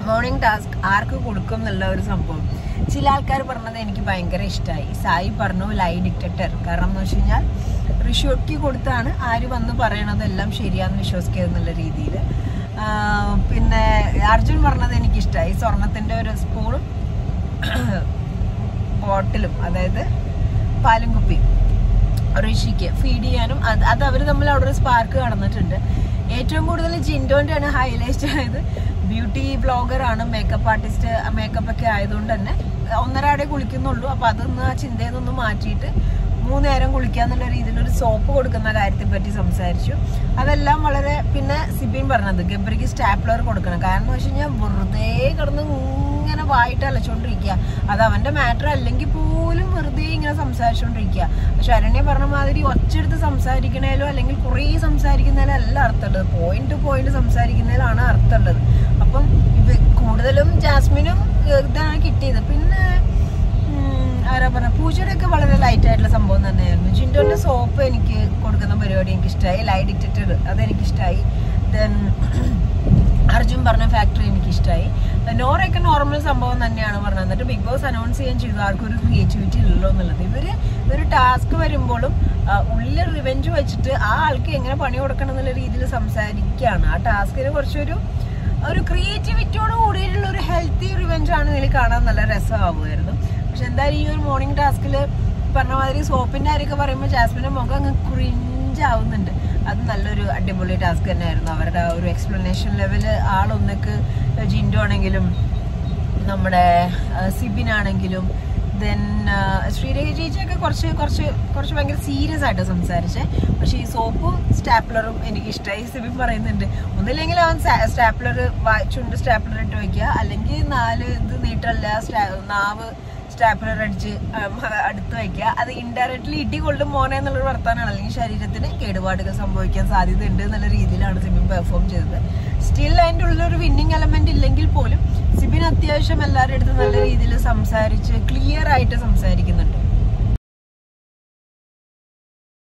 morning task ആർക്ക് കൊടുക്കും എന്നുള്ള ഒരു സംഭവം ചില ആൾക്കാർ പറഞ്ഞത് എനിക്ക് ഭയങ്കര ഇഷ്ടമായി സായി പറഞ്ഞു ലൈ ഡിക്റ്റർ കാരണം എന്ന് വെച്ച് കഴിഞ്ഞാൽ ഋഷിയൊക്കെ കൊടുത്താണ് ആര് വന്ന് പറയണതെല്ലാം ശരിയാന്ന് വിശ്വസിക്കുക എന്നുള്ള രീതിയിൽ പിന്നെ അർജുൻ പറഞ്ഞത് എനിക്ക് ഇഷ്ടമായി സ്വർണത്തിന്റെ ഒരു സ്പൂണും ബോട്ടിലും അതായത് പാലും കുപ്പി ഋഷിക്ക് ഫീഡ് ചെയ്യാനും അത് അത് അവർ തമ്മിൽ അവിടെ ഒരു സ്പാർക്ക് നടന്നിട്ടുണ്ട് ഏറ്റവും കൂടുതൽ ജിൻഡോന്റെ ആണ് ഹൈലൈറ്റ് ആയത് ബ്യൂട്ടി ബ്ലോഗർ ആണ് മേക്കപ്പ് ആർട്ടിസ്റ്റ് മേക്കപ്പ് ഒക്കെ ആയതുകൊണ്ട് തന്നെ ഒന്നരാടെ കുളിക്കുന്നുള്ളൂ അപ്പൊ അതൊന്ന് ആ ചിന്തയിൽ നിന്നൊന്ന് മാറ്റിയിട്ട് മൂന്ന് നേരം കുളിക്കാന്നുള്ള രീതിയിൽ ഒരു സോപ്പ് കൊടുക്കുന്ന കാര്യത്തെ പറ്റി സംസാരിച്ചു അതെല്ലാം വളരെ പിന്നെ സിബിൻ പറഞ്ഞത് ഗബ്രിക്ക് സ്റ്റാപ്ലർ കൊടുക്കണം കാരണം എന്ന് വെച്ച് കഴിഞ്ഞാൽ വെറുതെ കിടന്ന് ഇങ്ങനെ വായിട്ട് അലച്ചോണ്ടിരിക്കുക അത് അവന്റെ മാറ്റർ അല്ലെങ്കിൽ പോലും വെറുതെ ഇങ്ങനെ സംസാരിച്ചോണ്ടിരിക്കുക പക്ഷെ അരണ്യ പറഞ്ഞ മാതിരി ഒച്ചെടുത്ത് സംസാരിക്കണേലോ അല്ലെങ്കിൽ കുറേ സംസാരിക്കുന്നതിലോ അല്ല അർത്ഥമുള്ളത് പോയിന്റ് ടു പോയിന്റ് സംസാരിക്കുന്നതിലാണ് അർത്ഥമുള്ളത് അപ്പം ഇത് കൂടുതലും ജാസ്മിനും ഏഹ്, ഇതാണ് കിട്ടിയത് പിന്നെ ഉം, ആരാ പറഞ്ഞ പൂജയുടെ ഒക്കെ വളരെ ലൈറ്റ് ആയിട്ടുള്ള സംഭവം തന്നെയായിരുന്നു ജിൻഡോന്റെ സോപ്പ് എനിക്ക് കൊടുക്കുന്ന പരിപാടി എനിക്ക് ഇഷ്ടമായി ലൈ ഡിറ്റക്റ്റർ അതെനിക്ക് ഇഷ്ടമായി ദെൻ അർജുൻ പറഞ്ഞ ഫാക്ടറി എനിക്ക് ഇഷ്ടമായി നോറയൊക്കെ നോർമൽ സംഭവം തന്നെയാണ് പറഞ്ഞത് എന്നിട്ട് ബിഗ് ബോസ് അനൗൺസ് ചെയ്യാൻ ചെയ്തു ആർക്കും ഒരു ക്രിയേറ്റിവിറ്റി ഉള്ളൂ എന്നുള്ളത് ഇവര് ഒരു ടാസ്ക് വരുമ്പോഴും ആ, ഉള്ളിൽ റിവെഞ്ച് വെച്ചിട്ട് ആ ആൾക്ക് എങ്ങനെ പണി കൊടുക്കണം എന്നുള്ള രീതിയിൽ സംസാരിക്കുകയാണ് ആ ടാസ്കിന് കുറച്ചൊരു ഒരു ക്രിയേറ്റിവിറ്റിയോട് കൂടിയിട്ടുള്ള ഒരു ഹെൽത്തി റിവെഞ്ച് ആണ് ഇതിൽ കാണാൻ നല്ല രസമാവുമായിരുന്നു പക്ഷെ എന്തായാലും ഈ ഒരു മോർണിംഗ് ടാസ്കിൽ പറഞ്ഞ മാതിരി സോപ്പിന്റെ കാര്യമൊക്കെ പറയുമ്പോൾ ജാസ്മിന്റെ മുഖം അങ്ങ് ക്രിഞ്ച് ആവുന്നുണ്ട് അത് നല്ലൊരു അടിപൊളി ടാസ്ക് തന്നെയായിരുന്നു അവരുടെ ആ ഒരു എക്സ്പ്ലനേഷൻ ലെവല് ആളൊന്നക്ക് ജിൻഡോ ആണെങ്കിലും നമ്മുടെ സിബിൻ ആണെങ്കിലും ദെൻ ശ്രീരേഖ ചേച്ചിയൊക്കെ കുറച്ച് കുറച്ച് കുറച്ച് ഭയങ്കര സീരിയസ് ആയിട്ട് സംസാരിച്ചേ പക്ഷെ ഈ സോപ്പും സ്റ്റാപ്ലറും എനിക്ക് ഇഷ്ടമായി സിബിൻ പറയുന്നുണ്ട് ഒന്നില്ലെങ്കിൽ അവൻ സ്റ്റാപ്ലർ ചുണ്ട് സ്റ്റാപ്ലർ ഇട്ട് വെക്കുക അല്ലെങ്കിൽ നാല് ഇത് നീട്ടല്ല സ്റ്റാ- നാവ് സ്റ്റാപ്ലർ അടിച്ച് ഉം, അടുത്ത് വയ്ക്കുക അത് ഇൻഡയറക്ട്ലി ഇടി കൊള്ളും മോനെ എന്നുള്ളൊരു വർത്താനാണ് അല്ലെങ്കിൽ ശരീരത്തിന് കേടുപാടുകൾ സംഭവിക്കാൻ സാധ്യതയുണ്ട് എന്നുള്ള രീതിയിലാണ് സിബിൻ പെർഫോം ചെയ്തത് സ്റ്റിൽ അതിൻ്റെ ഉള്ളിൽ ഒരു വിന്നിങ് എലമെന്റ് ഇല്ലെങ്കിൽ പോലും സിബിൻ അത്യാവശ്യം എല്ലാവരുടെ അടുത്ത് നല്ല രീതിയിൽ സംസാരിച്ച് ക്ലിയർ ആയിട്ട് സംസാരിക്കുന്നുണ്ട്